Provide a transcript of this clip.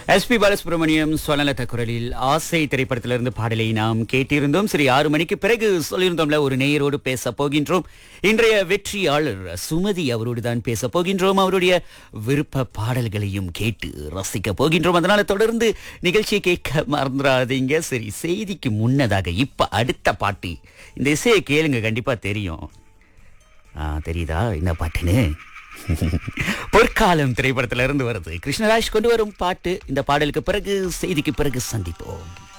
SP Balasubramaniam சுவனலத குரலில் ஆசை திரைப்படத்திலிருந்து பாடலை நாம் கேட்டிருந்தோம் சரி ஆறு மணிக்கு பிறகு சொல்லியிருந்தோம்ல ஒரு நேயரோடு பேச போகின்றோம் இன்றைய வெற்றியாளர் சுமதி அவரோடு தான் பேச போகின்றோம் அவருடைய விருப்ப பாடல்களையும் கேட்டு ரசிக்க போகின்றோம் அதனால தொடர்ந்து நிகழ்ச்சியை கேட்க மறந்துடாதீங்க சரி செய்திக்கு முன்னதாக இப்ப அடுத்த பாட்டு இந்த இசையை கேளுங்க கண்டிப்பா தெரியும் ஆ, தெரியுதா என்ன பாட்டுன்னு பொற்காலம் திரைப்படத்துல இருந்து வருது கிருஷ்ணராஜ் கொண்டு வரும் பாட்டு இந்த பாடலுக்கு பிறகு செய்திக்கு பிறகு சந்திப்போம்